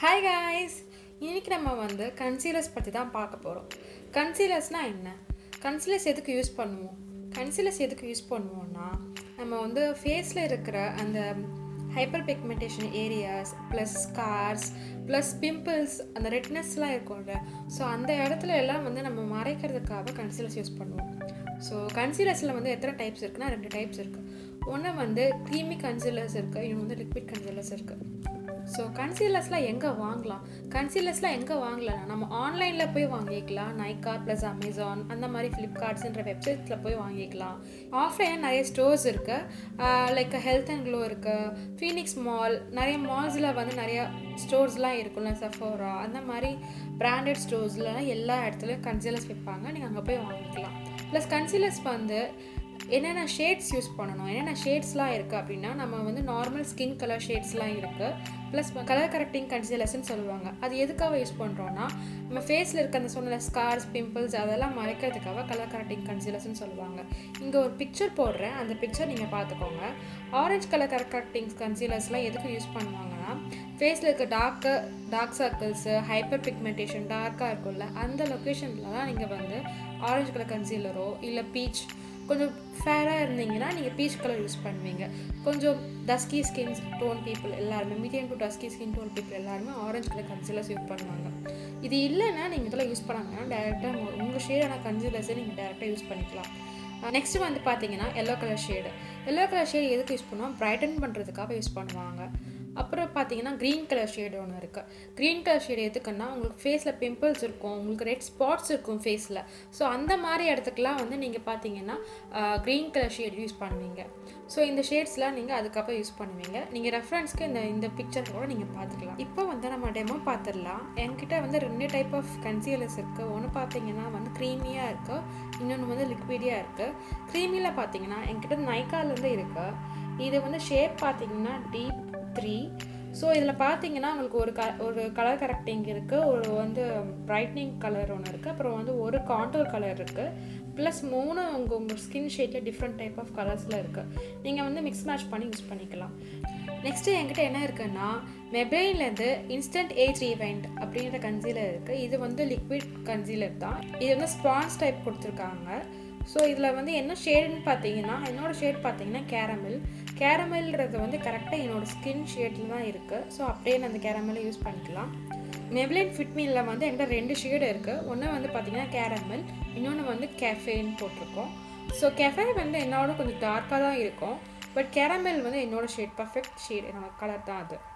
hi guys இன்னைக்கு நம்ம வந்து கன்சீலர்ஸ் பற்றி தான் பார்க்க போகிறோம் கன்சீலர்ஸ்னால் என்ன கன்சீலர்ஸ் எதுக்கு யூஸ் பண்ணுவோம் கன்சீலர்ஸ் எதுக்கு யூஸ் பண்ணுவோம்னா நம்ம வந்து ஃபேஸில் இருக்கிற அந்த hyper pigmentation areas plus scars plus pimples அந்த ரெட்னஸ்லாம் இருக்கும்ல ஸோ அந்த இடத்துல எல்லாம் வந்து நம்ம மறைக்கிறதுக்காக கன்சீலர்ஸ் யூஸ் பண்ணுவோம் ஸோ கன்சீலர்ஸில் வந்து எத்தனை டைப்ஸ் இருக்குன்னா ரெண்டு டைப்ஸ் இருக்குது ஒன்று வந்து க்ரீமி கன்சீலர்ஸ் இருக்குது இன்னொன்று வந்து லிக்விட் கன்சீலர்ஸ் இருக்குது ஸோ கன்சீலர்ஸ்லாம் எங்கே வாங்கலாம் கன்சீலர்ஸ்லாம் எங்கே வாங்கலாம் நம்ம ஆன்லைனில் போய் வாங்கிக்கலாம் நைக்கா ப்ளஸ் அமேசான் அந்த மாதிரி ஃப்ளிப்கார்ட்ஸ்ன்ற வெப்சைட்ஸில் போய் வாங்கிக்கலாம் ஆஃப்லைன் நிறைய ஸ்டோர்ஸ் இருக்குது லைக் ஹெல்த் அண்ட் க்ளோ இருக்குது ஃபீனிக்ஸ் மால் நிறைய மால்ஸில் வந்து நிறைய ஸ்டோர்ஸ்லாம் இருக்கும்ல சஃபோரா அந்த மாதிரி பிராண்டட் ஸ்டோர்ஸ்லாம் எல்லா இடத்துலையும் கன்சீலர்ஸ் விற்பாங்க நீங்கள் அங்கே போய் வாங்கிக்கலாம் ப்ளஸ் கன்சீலர்ஸ் வந்து என்னென்ன ஷேட்ஸ் யூஸ் பண்ணணும் என்னென்ன ஷேட்ஸ்லாம் இருக்குது அப்படின்னா நம்ம வந்து நார்மல் ஸ்கின் கலர் ஷேட்ஸ்லாம் இருக்குது ப்ளஸ் கலர் கரெக்டிங் கன்சீலர்ஸ்னு சொல்லுவாங்க அது எதுக்காக யூஸ் பண்ணுறோன்னா நம்ம ஃபேஸில் இருக்க அந்த சொன்ன ஸ்கார்ஸ் பிம்பிள்ஸ் அதெல்லாம் மறைக்கிறதுக்காக கலர் கரெக்டிங் கன்சீலர்ஸ்னு சொல்லுவாங்க இங்கே ஒரு பிக்சர் போடுறேன் அந்த பிக்சர் நீங்கள் பார்த்துக்கோங்க ஆரஞ்சு கலர் கலர் கரெக்டிங் கன்சீலர்ஸ்லாம் எதுக்கு யூஸ் பண்ணுவாங்கன்னா ஃபேஸில் இருக்க dark dark circles hyper pigmentation டார்க்காக இருக்கும்ல அந்த லொக்கேஷனில் தான் நீங்கள் வந்து ஆரஞ்சு கலர் கன்சீலரோ இல்லை பீச் கொஞ்சம் ஃபேராக இருந்தீங்கன்னா நீங்கள் பீச் கலர் யூஸ் பண்ணுவீங்க கொஞ்சம் டஸ்கி ஸ்கின் டோன் பீப்புள் எல்லாருமே medium to dusky skin tone people எல்லாருமே ஆரஞ்சு கலர் கன்சீலர்ஸ் யூஸ் பண்ணுவாங்க இது இல்லைன்னா நீங்கள் இதெல்லாம் யூஸ் பண்ணாங்கன்னா டேரெக்டாக உங்கள் ஷேடான கன்சீலர்ஸை நீங்கள் டேரெக்டாக யூஸ் பண்ணிக்கலாம் நெக்ஸ்ட் வந்து பார்த்தீங்கன்னா yellow colour shade yellow colour shade எதுக்கு யூஸ் பண்ணுவோம் பிரைட்டன் பண்ணுறதுக்காக யூஸ் பண்ணுவாங்க அப்புறம் பார்த்தீங்கன்னா க்ரீன் கலர் ஷேடு ஒன்று இருக்குது க்ரீன் கலர் ஷேடு எதுக்குன்னா உங்களுக்கு ஃபேஸில் பிம்பிள்ஸ் இருக்கும் உங்களுக்கு ரெட் ஸ்பாட்ஸ் இருக்கும் ஃபேஸில் ஸோ அந்த மாதிரி இடத்துக்குலாம் வந்து நீங்கள் பார்த்தீங்கன்னா க்ரீன் கலர் ஷேடு யூஸ் பண்ணுவீங்க ஸோ இந்த ஷேட்ஸ்லாம் நீங்கள் அதுக்கப்புறம் யூஸ் பண்ணுவீங்க நீங்கள் ரெஃபரன்ஸ்க்கு இந்த இந்த பிக்சர் கூட நீங்கள் பார்த்துக்கலாம் இப்போ வந்து நம்ம டெமோ பார்த்துடலாம் என்கிட்ட வந்து ரெண்டு டைப் ஆஃப் கன்சீலர்ஸ் இருக்குது ஒன்று பார்த்தீங்கன்னா வந்து க்ரீமியாக இருக்குது இன்னொன்று வந்து லிக்விடியாக இருக்குது க்ரீமியில் பார்த்தீங்கன்னா என்கிட்ட நைக்காலேருந்து இருக்குது இது வந்து ஷேப் பார்த்தீங்கன்னா டீப் த்ரீ ஸோ இதில் பார்த்தீங்கன்னா உங்களுக்கு ஒரு க ஒரு கலர் கரெக்டிங் இருக்குது ஒரு வந்து ப்ரைட்னிங் கலர் ஒன்று இருக்குது அப்புறம் வந்து ஒரு காண்டோர் கலர் இருக்குது ப்ளஸ் மூணு உங்கள் உங்கள் ஸ்கின் ஷேட்டில் டிஃப்ரெண்ட் டைப் ஆஃப் கலர்ஸில் இருக்குது நீங்கள் வந்து மிக்ஸ் மேட்ச் பண்ணி யூஸ் பண்ணிக்கலாம் நெக்ஸ்ட்டு என்கிட்ட என்ன இருக்குன்னா மெப்ரைன்லேருந்து இன்ஸ்டன்ட் ஏஜ் ஈவெண்ட் அப்படின்ற கன்சீலர் இருக்குது இது வந்து லிக்விட் கன்சீலர் தான் இது வந்து ஸ்பான்ஸ் டைப் கொடுத்துருக்காங்க ஸோ இதில் வந்து என்ன ஷேடுன்னு பார்த்தீங்கன்னா என்னோடய ஷேட் பார்த்தீங்கன்னா கேரமல் கேரமல்ன்றது வந்து கரெக்டாக என்னோடய ஸ்கின் ஷேடில் தான் இருக்குது ஸோ அப்படியே நான் அந்த கேரமலை யூஸ் பண்ணிக்கலாம் மெப்ளைன் ஃபிட்மீனில் வந்து என்கிட்ட ரெண்டு ஷேடு இருக்குது ஒன்று வந்து பார்த்தீங்கன்னா கேரமல் இன்னொன்று வந்து கேஃபேன்னு போட்டிருக்கோம் ஸோ கெஃபே வந்து என்னோட கொஞ்சம் டார்க்காக தான் இருக்கும் பட் கேரமல் வந்து என்னோடய ஷேட் பர்ஃபெக்ட் ஷேட் என்னோட கலர் தான் அது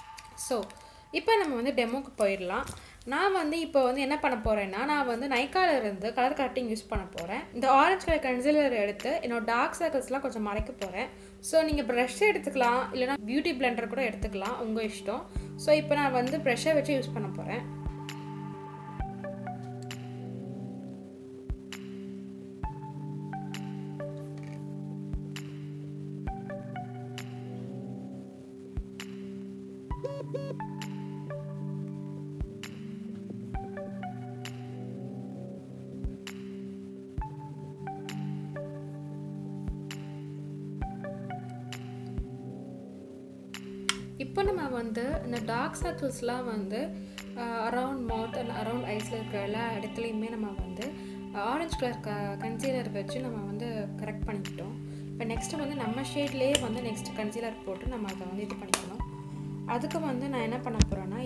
ஸோ இப்போ நம்ம வந்து டெமோக்கு போயிடலாம் நான் வந்து இப்போ வந்து என்ன பண்ண போகிறேன்னா நான் வந்து நைக்கால இருந்து கலர் கட்டிங் யூஸ் பண்ண போகிறேன் இந்த ஆரஞ்சு கலர் கன்சிலர் எடுத்து என்னோட டார்க் சர்க்கிள்ஸ்லாம் கொஞ்சம் மறைக்க போகிறேன் ஸோ நீங்கள் ப்ரஷ் எடுத்துக்கலாம் இல்லைனா பியூட்டி பிளெண்டர் கூட எடுத்துக்கலாம் உங்கள் இஷ்டம் ஸோ இப்போ நான் வந்து ப்ரெஷ்ஷை வச்சு யூஸ் பண்ண போகிறேன் இப்போ நம்ம வந்து இந்த டார்க் சர்க்கிள்ஸ்லாம் வந்து அரவுண்ட் மவுத் அண்ட் அரவுண்ட் ஐஸில் இருக்கிற எல்லா இடத்துலையுமே நம்ம வந்து ஆரஞ்சு கலர் க கன்சீலர் வச்சு நம்ம வந்து கரெக்ட் பண்ணிக்கிட்டோம் இப்போ நெக்ஸ்ட்டு வந்து நம்ம ஷேட்லேயே வந்து நெக்ஸ்ட் கன்சீலர் போட்டு நம்ம அதை வந்து இது பண்ணிக்கணும் அதுக்கு வந்து நான் என்ன பண்ண போகிறேன்னா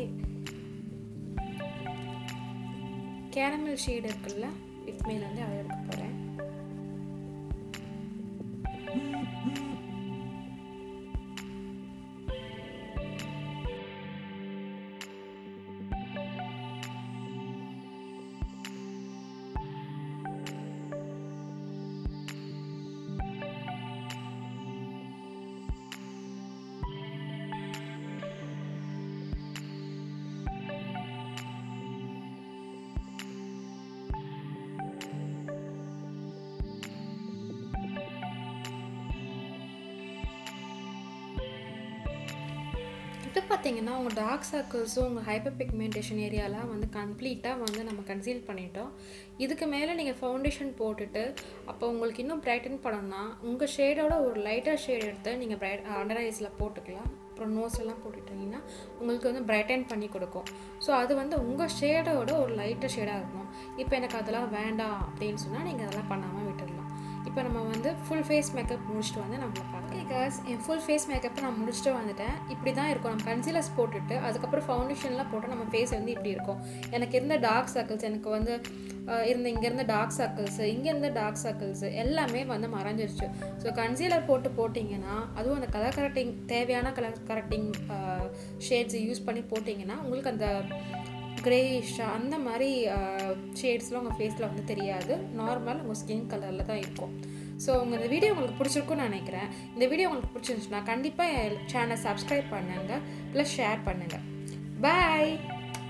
கேரமல் ஷேடு இருக்குல்ல இட்மேல் வந்து அதை எடுக்க போகிறேன் இது பார்த்தீங்கன்னா உங்கள் டார்க் சர்க்கிள்ஸும் உங்கள் ஹைப்பர் பிக்மெண்டேஷன் ஏரியாலாம் வந்து கம்ப்ளீட்டாக வந்து நம்ம கன்சீல் பண்ணிட்டோம் இதுக்கு மேலே நீங்கள் ஃபவுண்டேஷன் போட்டுட்டு அப்போ உங்களுக்கு இன்னும் பிரைட்டன் பண்ணணும்னா உங்கள் ஷேடோட ஒரு லைட்டர் ஷேட் எடுத்து நீங்கள் பிரைட் அண்டர் ஐஸில் போட்டுக்கலாம் அப்புறம் நோஸ்லாம் போட்டுட்டிங்கன்னா உங்களுக்கு வந்து பிரைட்டன் பண்ணி கொடுக்கும் ஸோ அது வந்து உங்கள் ஷேடோட ஒரு லைட்டர் ஷேடாக இருக்கணும் இப்போ எனக்கு அதெல்லாம் வேண்டாம் அப்படின்னு சொன்னால் நீங்கள் அதெல்லாம் பண்ணாமல் விட்டுடலாம் இப்போ நம்ம வந்து ஃபுல் ஃபேஸ் மேக்கப் முடிச்சுட்டு வந்து நம்மளை பார்க்கலாம் கேஸ் என் ஃபுல் ஃபேஸ் மேக்கப் நான் முடிச்சுட்டு வந்துட்டேன் இப்படி தான் இருக்கும் நம்ம கன்சீலர்ஸ் போட்டுட்டு அதுக்கப்புறம் ஃபவுண்டேஷன்லாம் போட்டு நம்ம ஃபேஸ் வந்து இப்படி இருக்கும் எனக்கு இருந்த டார்க் சர்க்கிள்ஸ் எனக்கு வந்து அஹ், இருந்த இங்கே இருந்த டார்க் சர்க்கிள்ஸ் இங்கே இருந்த டார்க் சர்க்கிள்ஸ் எல்லாமே வந்து மறைஞ்சிருச்சு ஸோ கன்சீலர் போட்டு போட்டிங்கன்னா அதுவும் அந்த கலர் கரெக்டிங் தேவையான கலர் கரெக்டிங் ஷேட்ஸ் யூஸ் பண்ணி போட்டிங்கன்னா உங்களுக்கு அந்த கிரேஷ் அந்த மாதிரி ஷேட்ஸ்லாம் உங்கள் ஃபேஸில் வந்து தெரியாது நார்மல் உங்கள் ஸ்கின் கலரில் தான் இருக்கும் ஸோ உங்கள் இந்த வீடியோ உங்களுக்கு பிடிச்சிருக்கும்னு நினைக்கிறேன் இந்த வீடியோ உங்களுக்கு பிடிச்சிருந்துச்சுன்னா கண்டிப்பாக என் சேனலை சப்ஸ்கிரைப் பண்ணுங்கள் ப்ளஸ் ஷேர் பண்ணுங்கள் பாய்